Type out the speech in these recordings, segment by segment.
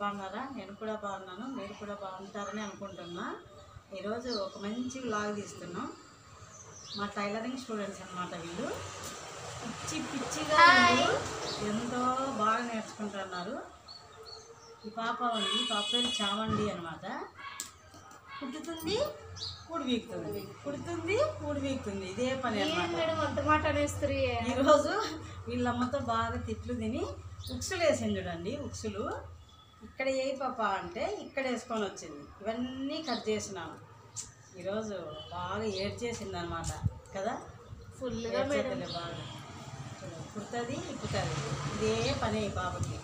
బాగున్నారా నేను కూడా బాగున్నాను మీరు కూడా బాగుంటారని అనుకుంటున్నా ఈరోజు ఒక మంచి వ్లాగ్ తీస్తున్నాం మా టైలరింగ్ స్టూడెంట్స్ అన్నమాట వీళ్ళు పిచ్చి పిచ్చిగా వీళ్ళు ఎంతో బాగా నేర్చుకుంటున్నారు ఈ పాప ఉంది ఈ పాప పేరు చామండి అనమాట కుట్టుతుంది కూడి వీక్తుంది కుడుతుంది కూడి వీక్తుంది ఇదే పని ఏం అనమాట మేడం అంత మాట అనేస్తారు ఈరోజు వీళ్ళమ్మతో బాగా తిట్లు తిని ఉక్సులు వేసింది చూడండి ఉక్సులు ఇక్కడ ఏ పాప అంటే ఇక్కడ వేసుకొని వచ్చింది ఇవన్నీ కట్ చేసినాము ఈరోజు బాగా ఏడ్ చేసింది అనమాట కదా ఫుల్గా మేడం ఏడ్చేదిలే బాగా కుడుతుంది ఇప్పుతుంది ఇదే పని ఈ పాపకి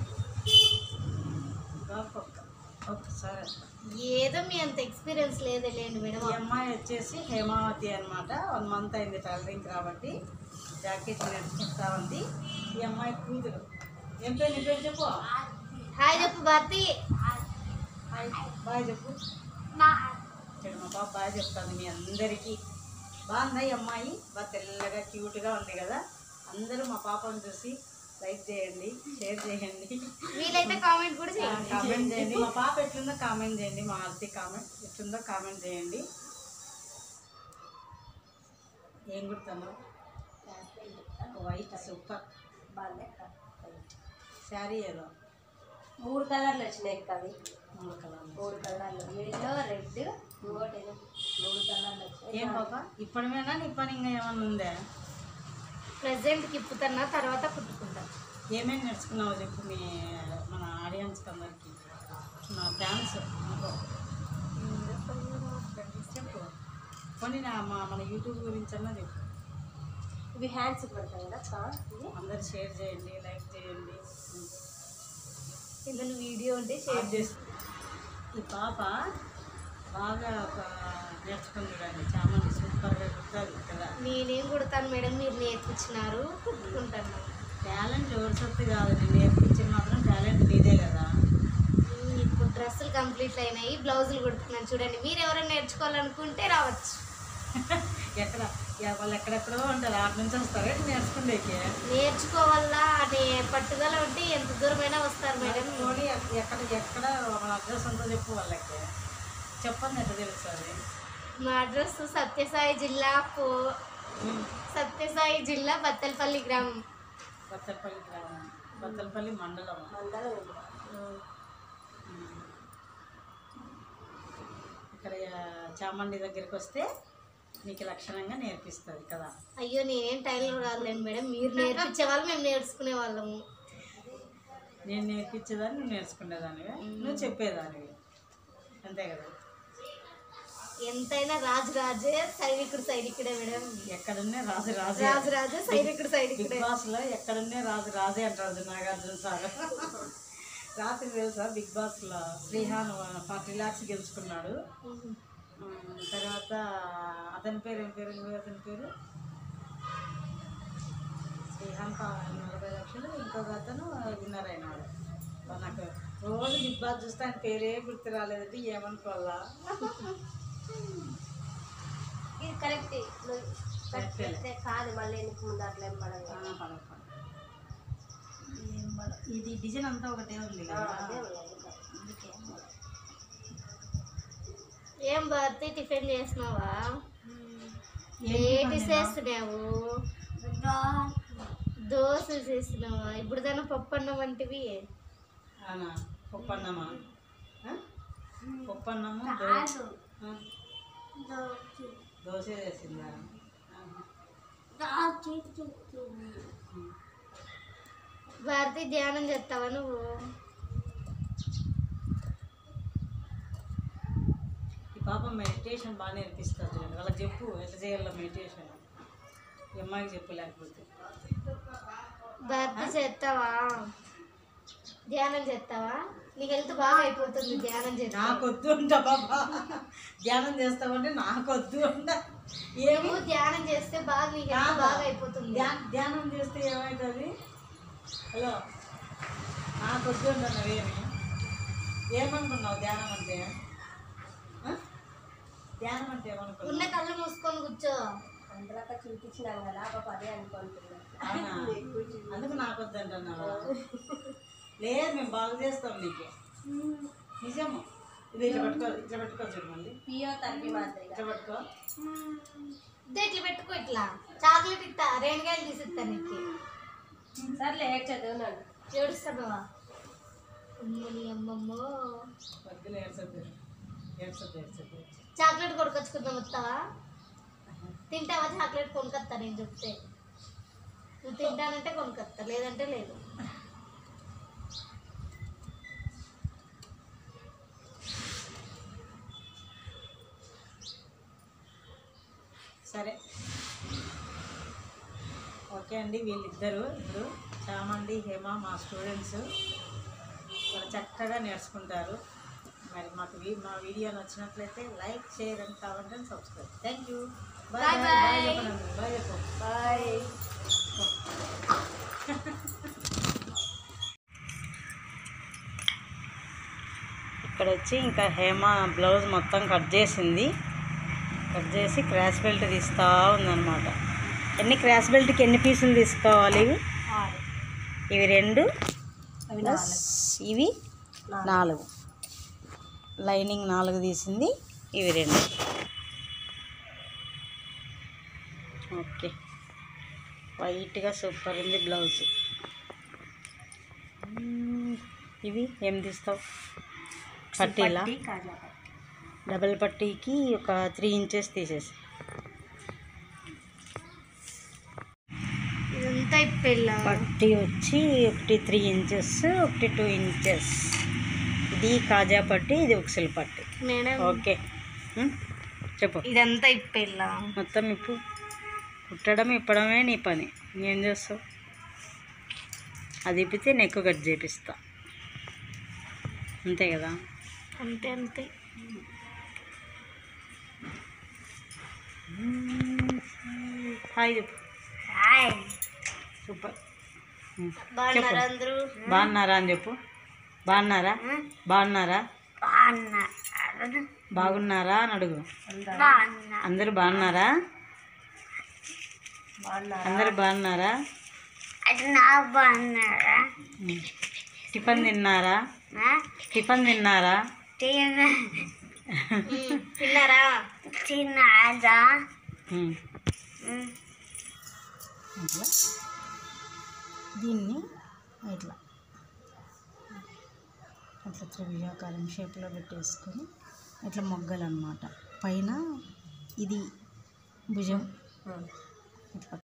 పాప ఒక్క ఒక్కసారి అట్లా ఏదో మీ అంత ఎక్స్పీరియన్స్ లేదే లేండి మేడం ఈ అమ్మాయి వచ్చేసి హేమావతి అనమాట వన్ మంత్ అయింది టైలరింగ్ కాబట్టి జాకెట్ నేర్చుకుంటా ఉంది ఈ అమ్మాయి కూతురు ఏం పేరు నీ పేరు చెప్పు హాయ్ చెప్పు భారతి హాయ్ బాయ్ చెప్పు ఇక్కడ మా పాప బాగా చెప్తాను మీ అందరికీ బాగుందా ఈ అమ్మాయి బాగా తెల్లగా క్యూట్గా ఉంది కదా అందరూ మా పాపను చూసి లైక్ చేయండి షేర్ చేయండి వీలైతే కామెంట్ కూడా చేయండి కామెంట్ చేయండి మా పాప ఎట్లుందో కామెంట్ చేయండి మా ఆర్తి కామెంట్ ఎట్లుందో కామెంట్ చేయండి ఏం కుడతాను వైట్ సూపర్ శారీ ఏదో మూడు కలర్లు వచ్చినాయి కవి మూడు కలర్లు మూడు కలర్లు ఎల్లో రెడ్ ఇంకోటి ఏదో మూడు కలర్లు వచ్చినాయి ఏం పాప ఇప్పటిమేనా నీ పని ఇంకా ఏమన్నా ఉందా ప్రెసెంట్ కిప్పుతున్నా తర్వాత కుట్టుకుంటా ఏమేమి నేర్చుకున్నావో చెప్పు మీ మన ఆడియన్స్కి అందరికి నా ఫ్యాన్స్ అనుకో చెప్పు కొన్ని నా మా మన యూట్యూబ్ గురించి అన్నా చెప్పు ఇవి హ్యాండ్స్ పడతాయి కదా అక్క ఇది అందరు షేర్ చేయండి లైక్ చేయండి ఏదైనా వీడియో ఉంటే షేర్ షేర్ చేసి ఈ పాప బాగా ఒక నేర్చుకుని చూడండి చామంది సూపర్గా కుట్టాలి కదా నేనేం కుడతాను మేడం మీరు నేర్పించినారు కుట్టుకుంటాను టాలెంట్ ఎవరి సొత్తు కాదు నేను నేర్పించింది మాత్రం టాలెంట్ నీదే కదా ఉమ్, ఇప్పుడు డ్రెస్సులు కంప్లీట్ అయినాయి బ్లౌజులు కుడుతున్నాను చూడండి మీరు ఎవరైనా నేర్చుకోవాలనుకుంటే రావచ్చు ఎక్కడ ఎ- వాళ్ళు ఎక్కడెక్కడో ఉంటారు ఆట నుంచి వస్తారు నేర్చుకుండేకి నేర్చుకోవాలా అనే పట్టుదల ఉంటే ఎంత దూరమైనా వస్తారు మేడం పోనీ ఎక్- ఎక్కడ ఎక్కడ మన అడ్రస్ అంతా చెప్పు వాళ్ళకి చెప్పండి ఎట్లా తెలుసు అది మా అడ్రస్ సత్యసాయి జిల్లా పో సత్యసాయి జిల్లా బత్తలపల్లి గ్రామం బత్తలపల్లి గ్రామం బత్తలపల్లి మండలం మందరం ఉంది. ఇక్కడ ఆ, చామండి దగ్గరికి వస్తే నీకు లక్షణంగా నేర్పిస్తుంది కదా అయ్యో నేనేం టైలర్ కాదులేండి మేడం మీరు నేర్పించే వాళ్ళు మేము నేర్చుకునే వాళ్ళము నేను నేర్పించేదాన్ని నువ్వు నేర్చుకునేదానివి నువ్వు చెప్పేదానివి అంతే కదా ఎంతైనా రాజు రాజే సైనికుడు సైనికుడే మేడం ఎక్కడున్నే రాజు రాజే రాజు రాజే సైనికుడు బిగ్ సైనికుడే బాస్ లో ఎక్కడున్నే రాజు రాజే అంటారు నాగార్జున సార్ రాత్రి తెలుసా బిగ్ బాస్ లో శ్రీహాన్ ఫార్టీ లాక్స్ గెలుచుకున్నాడు ఉమ్, తర్వాత అతని పేరు ఏం పేరు ఇంకో అతని పేరు శ్రీహాన్ పా- నలభై లక్షలు ఇంకొక అతను విన్నర్ అయినాడు అబ్బా, నాకు రోజు బిగ్ బాస్ చూస్తే ఆయన పేరే గుర్తు రాలేదంటే ఏమనుకోవాలా ఇది కరెక్ట్ కరెక్టే. కరెక్ట్ కాదు మళ్ళీ ఎందుకు ముందు అట్లా ఏం పడదు ఆ, పడవ, పడవ. ఏం పడవ. ఇది డిజైన్ అంతా ఒకటే ఉంది ఆ, కదా అదే ఉన్నాయి ఇంకా. అందుకే ఏం భర్తీ టిఫిన్ చేసినావా ఏం లేట్ టిఫిన్ చేస్తున్నావు దోశ చేసినావా ఇప్పుడు దాని పప్పు అన్నం వంటివి అవునా పప్పన్నమా ఆ? పప్పన్నము దో- ఆ? దోశ చేసిందా ఆహా. ఉమ్. భారతి ధ్యానం చేస్తావా నువ్వు ఈ పాప మెడిటేషన్ బాగా నేర్పిస్తారు చూడండి వాళ్ళకి చెప్పు ఎట్లా చేయాలో మెడిటేషన్ ఈ అమ్మాయికి చెప్పు లేకపోతే భర్తీ చేస్తావా ధ్యానం చేస్తావా నీకు హెల్త్ బాగా అయిపోతుంది ధ్యానం చేస్తా నాకొద్దు అంట పాప ధ్యానం చేస్తామంటే నాకొద్దు అంట ఏమి నువ్వు ధ్యానం చేస్తే బాగా నీకు హెల్త్ కాదా? బాగా అయిపోతుంది ధ్యా- ధ్యానం చేస్తే ఏమవుతుంది హలో నాకొద్దు అంట నువ్వేమి ఏమనుకున్నావు ధ్యానం అంటే ఆ? ధ్యానం అంటే ఉన్న ఏమనుకున్నావు కళ్ళు మూసుకొని కూర్చో అందరాక చూపించినాం కదా పాప అదే అనుకుంటున్నాం అవునా అందుకు నాకొద్దు అంటున్నావా లేదు మేము బాగు చేస్తాం నీకు నిజము ఇది ఇట్లా పట్టుకో ఇట్లా పట్టుకో చూడమండి ఫిజియోథెరపీ మాదిరిగా ఇట్లా పట్టుకో ఇదే ఇట్లా పెట్టుకో ఇట్లా చాక్లెట్ ఇస్తా రేణుగాయలు తీసిస్తా నీకు సర్లే ఏడ్ చదువునాడు ఏడుస్తావా అమ్మని అమ్మమ్మో వద్దులే ఏడ్చొద్దు ఏడ్చొద్దు ఏడ్చొద్దు చాక్లెట్ కొనుకొచ్చుకుందాం వస్తావా తింటావా చాక్లెట్ కొనుకొస్తా నేను చెప్తే నువ్వు తింటానంటే కొనుకొస్తా లేదంటే లేదు సరే ఓకే అండి వీళ్ళిద్దరు ఇప్పుడు చామండి హేమ మా స్టూడెంట్స్ చాలా చక్కగా నేర్చుకుంటారు మరి మాకు వీ- మా వీడియో నచ్చినట్లయితే like share and comment and subscribe thank you bye Bye bye bye. చెప్పండి బాయ్ చెప్పు బాయ్ ఇక్కడ వచ్చి ఇంకా హేమ బ్లౌజ్ మొత్తం కట్ చేసింది కట్ చేసి క్రాస్ బెల్ట్ తీస్తూ ఉందన్నమాట ఎన్ని క్రాస్ బెల్ట్కి ఎన్ని పీసులు తీసుకోవాలి ఇవి ఆరు ఇవి రెండు అవి ప్లస్ ఇవి నాలుగు లైనింగ్ నాలుగు తీసింది ఇవి రెండు ఓకే వైట్గా సూపర్ ఉంది బ్లౌజ్ మ్మ్. ఇవి ఏం తీస్తావు పట్టీలా పట్టి కాజా పట్టి డబల్ పట్టీకి ఒక త్రీ ఇంచెస్ తీసేసి ఇదంతా ఇప్పెళ్ళ పట్టీ వచ్చి ఒకటి త్రీ ఇంచెస్ ఒకటి టూ ఇంచెస్ ఇది కాజా పట్టి ఇది ఉక్సల్ పట్టి మేడం ఓకే ఉమ్, చెప్పు ఇదంతా ఇప్పెళ్ళ మొత్తం ఇప్పు కుట్టడం ఇప్పడమే నీ పని ఏం చేస్తావు అది ఇప్పితే నెక్ కట్ చేపిస్తా అంతే కదా అంతే అంతే హాయ్ చెప్పు సూపర్ ఉమ్, బాగున్నారా అందరూ బాగున్నారా అని చెప్పు బాగున్నారా బాగున్నారా బాగున్నారా అని అడుగు అందరు బాగున్నారా అందరు బాగున్నారా ఉమ్. టిఫిన్ తిన్నారా టిఫిన్ తిన్నారా తిన్నారా ఉమ్. ఇట్లా దీన్ని ఇట్లా అట్లా త్రిభుజాకారం షేప్లో పెట్టేసుకొని ఇట్లా మొగ్గలు అనమాట పైన ఇది భుజం ఇట్లా